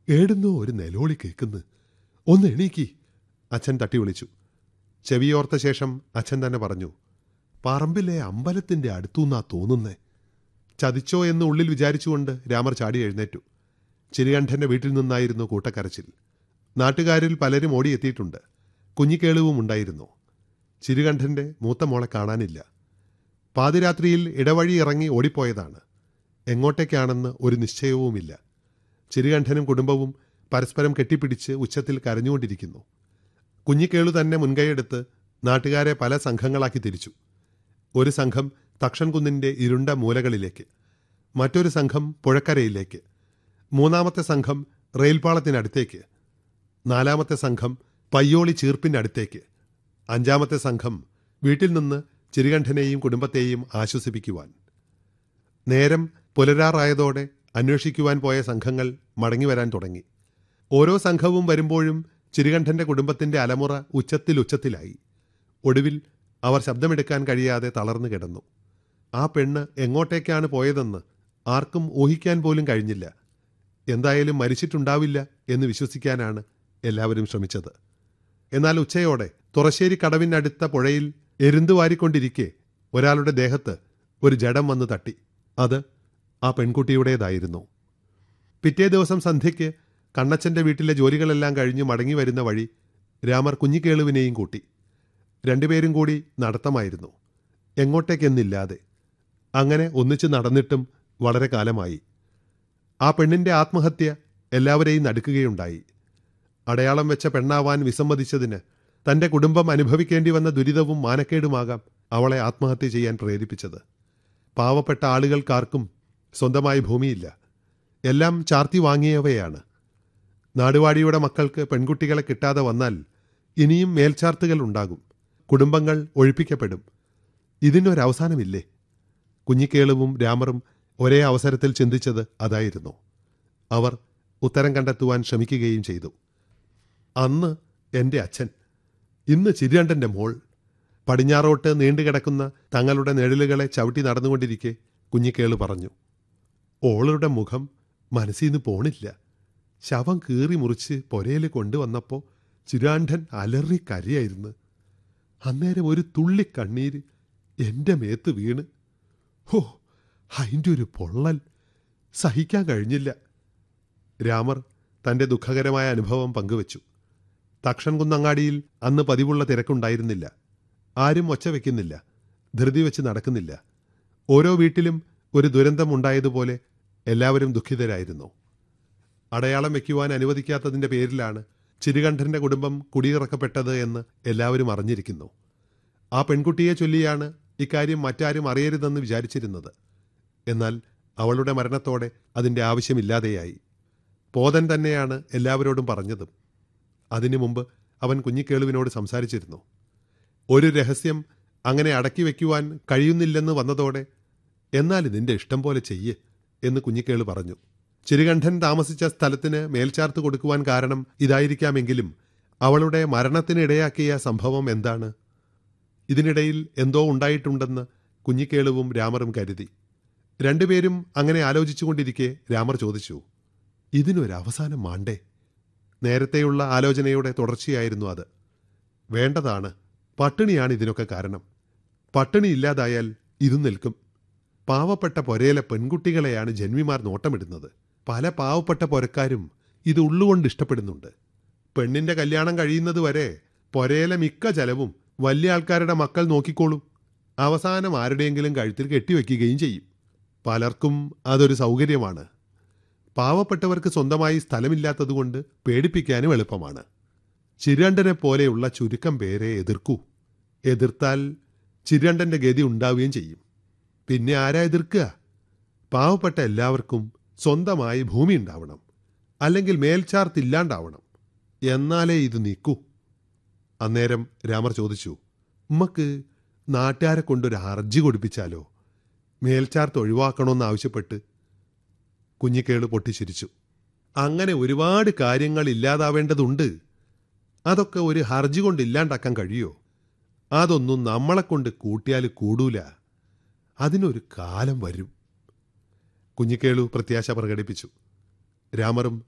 ഏടുന്നോ ഒരു നിലോളി കേൾക്കുന്നു ഒന്ന് എണീക്കി അച്ഛൻ തട്ടി വിളിച്ചു ചെവിയോർത്ത ശേഷം അച്ഛൻ തന്നെ പറഞ്ഞു പറമ്പിലെ അമ്പലത്തിന്റെ അടുത്തുനിന്നാ തോന്നുന്നേ ചതിച്ചോ എന്ന് ഉള്ളിൽ വിചാരിച്ചുകൊണ്ട് രാമർ ചാടി എഴുന്നേറ്റു ചിരികണ്ഠന്റെ വീട്ടിൽ നിന്നായിരുന്നു കൂട്ടക്കരച്ചിൽ നാട്ടുകാരിൽ പലരും ഓടിയെത്തിയിട്ടുണ്ട് കുഞ്ഞിക്കേളുവും ഉണ്ടായിരുന്നു ചിരുകണ്ഠന്റെ മൂത്ത മോളെ കാണാനില്ല പാതിരാത്രിയിൽ ഇടവഴി ഇറങ്ങി ഓടിപ്പോയതാണ് എങ്ങോട്ടേക്കാണെന്ന് ഒരു നിശ്ചയവുമില്ല ചിരുകണ്ഠനും കുടുംബവും പരസ്പരം കെട്ടിപ്പിടിച്ച് ഉച്ചത്തിൽ കരഞ്ഞുകൊണ്ടിരിക്കുന്നു കുഞ്ഞിക്കേളു തന്നെ മുൻകൈയെടുത്ത് നാട്ടുകാരെ പല സംഘങ്ങളാക്കി തിരിച്ചു ഒരു സംഘം തക്ഷൻകുന്നിന്റെ ഇരുണ്ട മൂലകളിലേക്ക് മറ്റൊരു സംഘം പുഴക്കരയിലേക്ക് മൂന്നാമത്തെ സംഘം റെയിൽപാളത്തിനടുത്തേക്ക് നാലാമത്തെ സംഘം പയ്യോളി ചീർപ്പിനടുത്തേക്ക് അഞ്ചാമത്തെ സംഘം വീട്ടിൽ നിന്ന് ചിരുകണ്ഠനെയും കുടുംബത്തെയും ആശ്വസിപ്പിക്കുവാൻ നേരം പുലരാറായതോടെ അന്വേഷിക്കുവാൻ പോയ സംഘങ്ങൾ മടങ്ങിവരാൻ തുടങ്ങി ഓരോ സംഘവും വരുമ്പോഴും ചിരുകണ്ഠന്റെ കുടുംബത്തിന്റെ അലമുറ ഉച്ചത്തിൽ ഉച്ചത്തിലായി ഒടുവിൽ അവർ ശബ്ദമെടുക്കാൻ കഴിയാതെ തളർന്നു കിടന്നു ആ പെണ്ണ് എങ്ങോട്ടേക്കാണ് പോയതെന്ന് ആർക്കും ഊഹിക്കാൻ പോലും കഴിഞ്ഞില്ല എന്തായാലും മരിച്ചിട്ടുണ്ടാവില്ല എന്ന് വിശ്വസിക്കാനാണ് എല്ലാവരും ശ്രമിച്ചത് എന്നാൽ ഉച്ചയോടെ തുറശ്ശേരി കടവിനടുത്ത പുഴയിൽ എരുന്തു വാരിക്കൊണ്ടിരിക്കെ ഒരാളുടെ ദേഹത്ത് ഒരു ജഡം വന്ന് തട്ടി അത് ആ പെൺകുട്ടിയുടേതായിരുന്നു പിറ്റേ ദിവസം സന്ധ്യയ്ക്ക് കണ്ണച്ചന്റെ വീട്ടിലെ ജോലികളെല്ലാം കഴിഞ്ഞ് മടങ്ങി വരുന്ന വഴി രാമർ കുഞ്ഞിക്കേളുവിനെയും കൂട്ടി രണ്ടുപേരും കൂടി നടത്തമായിരുന്നു എങ്ങോട്ടേക്കെന്നില്ലാതെ അങ്ങനെ ഒന്നിച്ച് നടന്നിട്ടും വളരെ കാലമായി ആ പെണ്ണിന്റെ ആത്മഹത്യ എല്ലാവരെയും നടുക്കുകയുണ്ടായി അടയാളം വെച്ച പെണ്ണാവാൻ വിസമ്മതിച്ചതിന് തന്റെ കുടുംബം അനുഭവിക്കേണ്ടി വന്ന ദുരിതവും മാനക്കേടുമാകാം അവളെ ആത്മഹത്യ ചെയ്യാൻ പ്രേരിപ്പിച്ചത് പാവപ്പെട്ട ആളുകൾക്കാർക്കും സ്വന്തമായി ഭൂമിയില്ല എല്ലാം ചാർത്തി വാങ്ങിയവയാണ് നാടുവാടിയുടെ മക്കൾക്ക് പെൺകുട്ടികളെ കിട്ടാതെ വന്നാൽ ഇനിയും മേൽച്ചാർത്തുകൾ ഉണ്ടാകും കുടുംബങ്ങൾ ഒഴിപ്പിക്കപ്പെടും ഇതിനൊരവസാനമില്ലേ കുഞ്ഞിക്കേളുവും രാമറും ഒരേ അവസരത്തിൽ ചിന്തിച്ചത് അതായിരുന്നു അവർ ഉത്തരം കണ്ടെത്തുവാൻ ശ്രമിക്കുകയും ചെയ്തു അന്ന് എൻ്റെ അച്ഛൻ ഇന്ന് ചിരിയണ്ടൻ്റെ മോൾ പടിഞ്ഞാറോട്ട് നീണ്ടുകിടക്കുന്ന തങ്ങളുടെ നിഴലുകളെ ചവിട്ടി നടന്നുകൊണ്ടിരിക്കെ കുഞ്ഞിക്കേള് പറഞ്ഞു ഓളുടെ മുഖം മനസ്സിൽ നിന്ന് പോണില്ല ശവം കീറി മുറിച്ച് പൊരയിൽ കൊണ്ടുവന്നപ്പോൾ ചിരാണ്ഠൻ അലറി കരയായിരുന്നു അന്നേരം ഒരു തുള്ളി കണ്ണീര് എൻ്റെ മേത്ത് വീണ് ഹോ അതിൻ്റെ ഒരു പൊള്ളൽ സഹിക്കാൻ കഴിഞ്ഞില്ല രാമർ തൻ്റെ ദുഃഖകരമായ അനുഭവം പങ്കുവച്ചു തക്ഷൻ കുന്നങ്ങാടിയിൽ അന്ന് പതിവുള്ള തിരക്കുണ്ടായിരുന്നില്ല ആരും ഒച്ച വയ്ക്കുന്നില്ല ധൃതി വെച്ച് നടക്കുന്നില്ല ഓരോ വീട്ടിലും ഒരു ദുരന്തമുണ്ടായതുപോലെ എല്ലാവരും ദുഃഖിതരായിരുന്നു അടയാളം വയ്ക്കുവാൻ അനുവദിക്കാത്തതിൻ്റെ പേരിലാണ് ചിരുകണ്ഠന്റെ കുടുംബം കുടിയിറക്കപ്പെട്ടത് എന്ന് എല്ലാവരും അറിഞ്ഞിരിക്കുന്നു ആ പെൺകുട്ടിയെ ചൊല്ലിയാണ് ഇക്കാര്യം മറ്റാരും അറിയരുതെന്ന് വിചാരിച്ചിരുന്നത് എന്നാൽ അവളുടെ മരണത്തോടെ അതിൻ്റെ ആവശ്യമില്ലാതെയായി പോതൻ തന്നെയാണ് എല്ലാവരോടും പറഞ്ഞതും അതിനു മുമ്പ് അവൻ കുഞ്ഞിക്കേളുവിനോട് സംസാരിച്ചിരുന്നു ഒരു രഹസ്യം അങ്ങനെ അടക്കി വയ്ക്കുവാൻ കഴിയുന്നില്ലെന്ന് വന്നതോടെ എന്നാൽ ഇതിൻ്റെ ഇഷ്ടം പോലെ ചെയ്യ് എന്ന് കുഞ്ഞിക്കേള് പറഞ്ഞു ചിരുകണ്ഠൻ താമസിച്ച സ്ഥലത്തിന് മേൽച്ചാർത്ത് കൊടുക്കുവാൻ കാരണം ഇതായിരിക്കാമെങ്കിലും അവളുടെ മരണത്തിനിടയാക്കിയ സംഭവം എന്താണ് ഇതിനിടയിൽ എന്തോ ഉണ്ടായിട്ടുണ്ടെന്ന് കുഞ്ഞിക്കേളുവും രാമറും കരുതി രണ്ടുപേരും അങ്ങനെ ആലോചിച്ചുകൊണ്ടിരിക്കെ രാമർ ചോദിച്ചു ഇതിനൊരവസാനം മാണ്ടേ നേരത്തെയുള്ള ആലോചനയുടെ തുടർച്ചയായിരുന്നു അത് വേണ്ടതാണ് പട്ടിണിയാണ് ഇതിനൊക്കെ കാരണം പട്ടിണി ഇല്ലാതായാൽ ഇതും നിൽക്കും പാവപ്പെട്ട പൊരയിലെ പെൺകുട്ടികളെയാണ് ജന്മിമാർ നോട്ടമിടുന്നത് പല പാവപ്പെട്ട പൊരക്കാരും ഇത് ഉള്ളുകൊണ്ട് ഇഷ്ടപ്പെടുന്നുണ്ട് പെണ്ണിന്റെ കല്യാണം കഴിയുന്നത് വരെ പൊരയിലെ മിക്ക ചെലവും വലിയ ആൾക്കാരുടെ മക്കൾ നോക്കിക്കോളും അവസാനം ആരുടെയെങ്കിലും കഴുത്തിൽ കെട്ടിവെക്കുകയും ചെയ്യും പലർക്കും അതൊരു സൗകര്യമാണ് പാവപ്പെട്ടവർക്ക് സ്വന്തമായി സ്ഥലമില്ലാത്തതുകൊണ്ട് പേടിപ്പിക്കാനും എളുപ്പമാണ് ചിരണ്ടനെ പോലെയുള്ള ചുരുക്കം പേരെ എതിർക്കൂ എതിർത്താൽ ചിരണ്ടന്റെ ഗതി ഉണ്ടാവുകയും ചെയ്യും പിന്നെ ആരാ എതിർക്കുക പാവപ്പെട്ട എല്ലാവർക്കും സ്വന്തമായി ഭൂമി ഉണ്ടാവണം അല്ലെങ്കിൽ മേൽച്ചാർത്തില്ലാണ്ടാവണം എന്നാലേ ഇത് നീക്കൂ അന്നേരം രാമർ ചോദിച്ചു ഉമ്മക്ക് നാട്ടുകാരെ കൊണ്ടൊരു ഹർജി കൊടുപ്പിച്ചാലോ മേൽച്ചാർത്ത് ഒഴിവാക്കണമെന്ന് ആവശ്യപ്പെട്ട് കുഞ്ഞിക്കേള് പൊട്ടിച്ചിരിച്ചു അങ്ങനെ ഒരുപാട് കാര്യങ്ങൾ ഇല്ലാതാവേണ്ടതുണ്ട് അതൊക്കെ ഒരു ഹർജി കൊണ്ട് ഇല്ലാണ്ടാക്കാൻ കഴിയോ അതൊന്നും നമ്മളെ കൊണ്ട് കൂട്ടിയാൽ കൂടൂല അതിനൊരു കാലം വരും കുഞ്ഞിക്കേളു പ്രത്യാശ പ്രകടിപ്പിച്ചു രാമറും